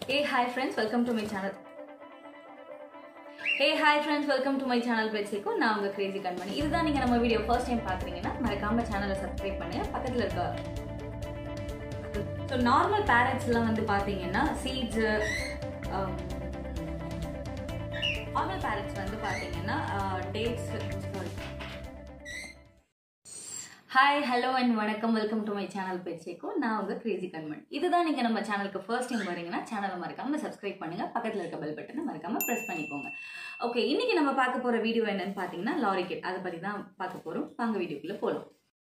hey hi friends welcome to my channel hey hi friends welcome to my channel பேசிக்கும் நான் உங்கள் Crazy கண்மணி இதுதான் நீங்கள் நம்ம வீடியோ ஃபர்ஸ்ட் டைம் பார்க்குறீங்கன்னா மறக்காம சேனலை சப்ஸ்கிரைப் பண்ணுங்க பக்கத்தில் இருக்க ஸோ நார்மல் பேரட்ஸ்லாம் வந்து பார்த்தீங்கன்னா சீட்ஸு நார்மல் பேரட்ஸ் வந்து பார்த்தீங்கன்னா dates sorry hi hello and வணக்கம் வெல்கம் டு மை சேனல் பேச்சேக்கும் நான் உங்க கிரேசி கண்மண் இதுதான் நீங்க நம்ம சேனலுக்கு ஃபர்ஸ்ட் டைம் வரீங்கன்னா சேனலை மறக்காம சப்ஸ்கிரைப் பண்ணுங்க பக்கத்துல இருக்க பெல் பட்டனை மறக்காம பிரஸ் பண்ணிக்கோங்க ஓகே இன்னைக்கு நம்ம பார்க்க போற வீடியோ என்னன்னு பாத்தீங்கன்னா லாரி கிட் அதை பத்தி தான் பார்க்க போறோம் வாங்க வீடியோக்குள்ள போலாம்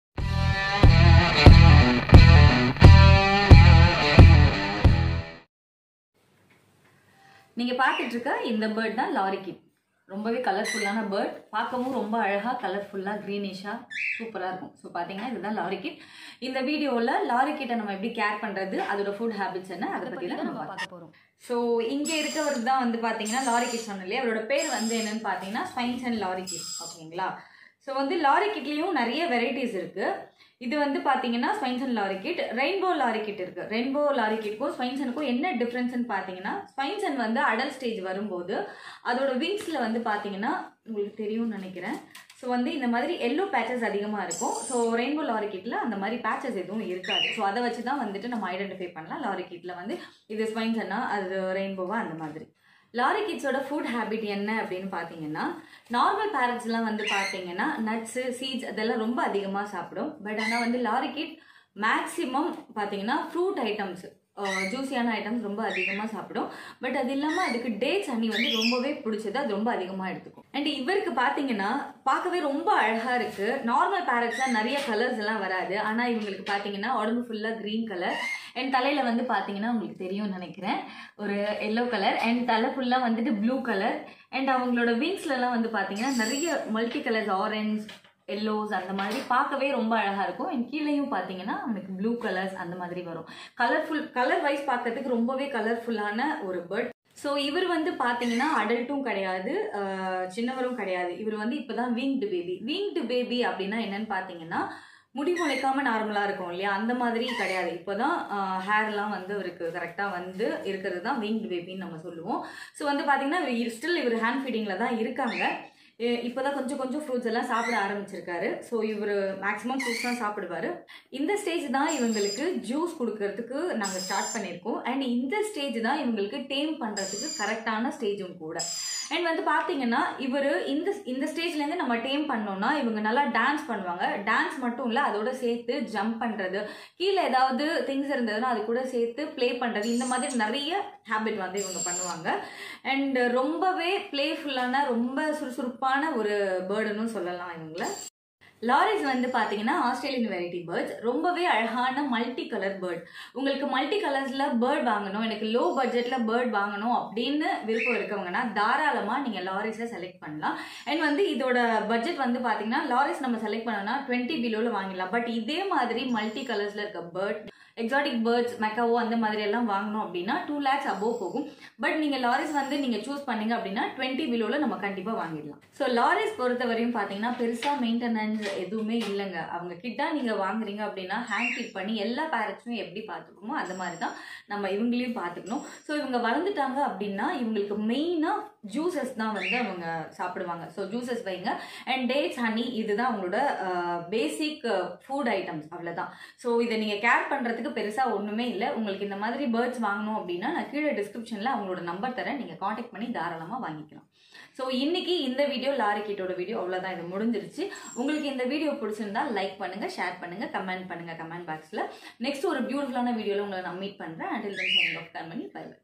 நீங்க பார்த்துட்டு இருக்க இந்த பேர்ட் தான் லாரி கிட் ரொம்பவே கலர்ஃபுல்லான பேர்ட் பார்க்கவும் ரொம்ப அழகாக கலர்ஃபுல்லாக க்ரீனிஷாக சூப்பராக இருக்கும் ஸோ பார்த்தீங்கன்னா இதுதான் லாரி கிட் இந்த வீடியோவில் லாரி கிட்டை நம்ம எப்படி கேர் பண்ணுறது அதோட ஃபுட் ஹேபிட்ஸ் என்ன அதை பற்றி தான் நம்ம பார்க்க போகிறோம் ஸோ இங்கே இருக்கவர் தான் வந்து பார்த்தீங்கன்னா லாரி கிட் சொன்னோம் இல்லையா அவரோட பேர் வந்து என்னன்னு பார்த்தீங்கன்னா ஸ்பைன்ஸ் அண்ட் லாரி கிட் ஓகேங்களா ஸோ வந்து லாரி கிட்லேயும் நிறைய வெரைட்டிஸ் இருக்குது இது வந்து பார்த்தீங்கன்னா Swainson lorikeet rainbow lorikeet இருக்கு ரெயின்போ லாரி கிட்க்கும் ஸ்பைன்சனுக்கும் என்ன டிஃப்ரென்ஸ்னு பார்த்தீங்கன்னா ஸ்பைன்சன் வந்து அடல் ஸ்டேஜ் வரும்போது அதோட விங்ஸில் வந்து பார்த்தீங்கன்னா உங்களுக்கு தெரியும்னு நினைக்கிறேன் ஸோ வந்து இந்த மாதிரி எல்லோ பேச்சஸ் அதிகமாக இருக்கும் ஸோ ரெயின்போ லாரி கிட்டில் அந்த மாதிரி பேச்சஸ் எதுவும் இருக்காது ஸோ அதை வச்சு தான் வந்துட்டு நம்ம ஐடென்டிஃபை பண்ணலாம் லாரி கிட்டில் வந்து இது ஸ்பைன்சன்னா அது ரெயின்போவா அந்த மாதிரி லாரி கிட்ஸோட ஃபுட் ஹேபிட் என்ன அப்படின்னு பார்த்தீங்கன்னா நார்மல் பேரண்ட்ஸ்லாம் வந்து பார்த்தீங்கன்னா நட்ஸு சீட்ஸ் அதெல்லாம் ரொம்ப அதிகமாக சாப்பிடும் பட் ஆனால் வந்து லாரி கிட் மேக்ஸிமம் பார்த்தீங்கன்னா ஃப்ரூட் ஐட்டம்ஸ் ஜூஸியான ஐட்டம்ஸ் ரொம்ப அதிகமாக சாப்பிடும் பட் அது இல்லாமல் அதுக்கு டேட்ஸ் அன்னி வந்து ரொம்பவே பிடிச்சது அது ரொம்ப அதிகமாக எடுத்துக்கும் அண்ட் இவருக்கு பார்த்தீங்கன்னா பார்க்கவே ரொம்ப அழகாக இருக்குது நார்மல் பேரட்ஸ்லாம் நிறைய கலர்ஸ் எல்லாம் வராது ஆனால் இவங்களுக்கு பார்த்தீங்கன்னா உடம்பு ஃபுல்லாக க்ரீன் கலர் அண்ட் தலையில் வந்து பார்த்தீங்கன்னா உங்களுக்கு தெரியும்னு நினைக்கிறேன் ஒரு எல்லோ கலர் அண்ட் தலை ஃபுல்லாக வந்துட்டு ப்ளூ கலர் அண்ட் அவங்களோட விங்ஸ்லலாம் வந்து பார்த்தீங்கன்னா நிறைய மல்டி கலர்ஸ் ஆரஞ்ச் எல்லோஸ் அந்த மாதிரி பார்க்கவே ரொம்ப அழகாக இருக்கும் அண்ட் கீழேயும் பார்த்தீங்கன்னா அவனுக்கு ப்ளூ கலர்ஸ் அந்த மாதிரி வரும் கலர்ஃபுல் கலர் வைஸ் பார்க்கறதுக்கு ரொம்பவே கலர்ஃபுல்லான ஒரு பேர்ட் ஸோ இவர் வந்து பார்த்தீங்கன்னா அடல்ட்டும் கிடையாது சின்னவரும் கிடையாது இவர் வந்து இப்போ தான் வீங்டு பேபி வீங்டு பேபி அப்படின்னா என்னன்னு பார்த்தீங்கன்னா முடி முளைக்காம நார்மலாக இருக்கும் இல்லையா அந்த மாதிரி கிடையாது இப்போ தான் ஹேர்லாம் வந்து அவருக்கு கரெக்டாக வந்து இருக்கிறது தான் வீங்டு பேபின்னு நம்ம சொல்லுவோம் ஸோ வந்து பார்த்தீங்கன்னா ஸ்டில் இவர் ஹேண்ட் ஃபீடிங்கில் தான் இருக்காங்க இப்போ தான் கொஞ்சம் கொஞ்சம் ஃப்ரூட்ஸ் எல்லாம் சாப்பிட ஆரம்பிச்சிருக்காரு ஸோ இவர் மேக்ஸிமம் ஃப்ரூட்ஸ் தான் சாப்பிடுவார் இந்த ஸ்டேஜ் தான் இவங்களுக்கு ஜூஸ் கொடுக்கறதுக்கு நாங்கள் ஸ்டார்ட் பண்ணியிருக்கோம் அண்ட் இந்த ஸ்டேஜ் தான் இவங்களுக்கு டேம் பண்ணுறதுக்கு கரெக்டான ஸ்டேஜும் கூட அண்ட் வந்து பார்த்தீங்கன்னா இவர் இந்த இந்த ஸ்டேஜ்லேருந்து நம்ம டேம் பண்ணோம்னா இவங்க நல்லா டான்ஸ் பண்ணுவாங்க டான்ஸ் மட்டும் இல்லை அதோட சேர்த்து ஜம்ப் பண்ணுறது கீழே ஏதாவது திங்ஸ் இருந்ததுன்னா அது கூட சேர்த்து ப்ளே பண்ணுறது இந்த மாதிரி நிறைய ஹேபிட் வந்து இவங்க பண்ணுவாங்க அண்ட் ரொம்பவே பிளேஃபுல்லான ரொம்ப சுறுசுறுப்பான ஒரு பேர்டுன்னு சொல்லலாம் இவங்கள லாரிஸ் வந்து பார்த்தீங்கன்னா ஆஸ்திரேலியன் வெரைட்டி பேர்ட்ஸ் ரொம்பவே அழகான மல்டி கலர் பேர்ட் உங்களுக்கு மல்டி கலர்ஸில் பேர்ட் வாங்கணும் எனக்கு லோ பட்ஜெட்டில் பேர்ட் வாங்கணும் அப்படின்னு விருப்பம் இருக்கவங்கன்னா தாராளமாக நீங்கள் லாரிஸை செலக்ட் பண்ணலாம் அண்ட் வந்து இதோட பட்ஜெட் வந்து பார்த்தீங்கன்னா லாரிஸ் நம்ம செலக்ட் பண்ணோம்னா டுவெண்ட்டி பிலோவில் வாங்கிடலாம் பட் இதே மாதிரி மல்டி கலர்ஸில் இருக்க பேர்ட் எக்ஸாட்டிக் பேர்ட்ஸ் மெக்காவோ அந்த மாதிரி எல்லாம் வாங்கணும் அப்படின்னா டூ லேக்ஸ் அபோவ் போகும் பட் நீங்கள் லாரிஸ் வந்து நீங்கள் சூஸ் பண்ணீங்க அப்படின்னா டுவெண்ட்டி பிலோவில் நம்ம கண்டிப்பாக வாங்கிடலாம் ஸோ லாரிஸ் பொறுத்த வரையும் பார்த்தீங்கன்னா பெருசாக மெயின்டெனன்ஸ் எதுவுமே இல்லைங்க அவங்க கிட்ட நீங்கள் வாங்குறீங்க அப்படின்னா ஹேண்ட் ஃபீட் பண்ணி எல்லா பேரட்ஸுமே எப்படி பார்த்துக்கணுமோ அந்த மாதிரி தான் நம்ம இவங்களையும் பார்த்துக்கணும் ஸோ இவங்க வளர்ந்துட்டாங்க அப்படின்னா இவங்களுக்கு மெயினாக ஜூசஸ் தான் வந்து அவங்க சாப்பிடுவாங்க ஸோ ஜூசஸ் வைங்க அண்ட் டேட்ஸ் ஹனி இதுதான் அவங்களோட பேசிக் ஃபுட் ஐட்டம்ஸ் அவ்வளோதான் ஸோ இதை நீங்கள் கேர் பண்ணுறதுக்கு பெருசாக ஒன்றுமே இல்லை உங்களுக்கு இந்த மாதிரி பேர்ட்ஸ் வாங்கணும் அப்படின்னா நான் கீழே டிஸ்கிரிப்ஷனில் அவங்களோட நம்பர் தரேன் நீங்கள் காண்டாக்ட் பண்ணி தாராளமாக வாங்கிக்கலாம் ஸோ இன்னைக்கு இந்த வீடியோ லாரி கிட்டோட வீடியோ அவ்வளோதான் இது முடிஞ்சிருச்சு உங்களுக்கு இந்த வீடியோ பிடிச்சிருந்தா லைக் பண்ணுங்க ஷேர் பண்ணுங்க கமெண்ட் பண்ணுங்க கமெண்ட் பாக்ஸில் நெக்ஸ்ட் ஒரு பியூட்டிஃபுல்லான வீடியோவில் உங்களை நான் மீட் பண்ணுறேன் அண்டில் தென் சைன் ஆஃப் பண்ணி பை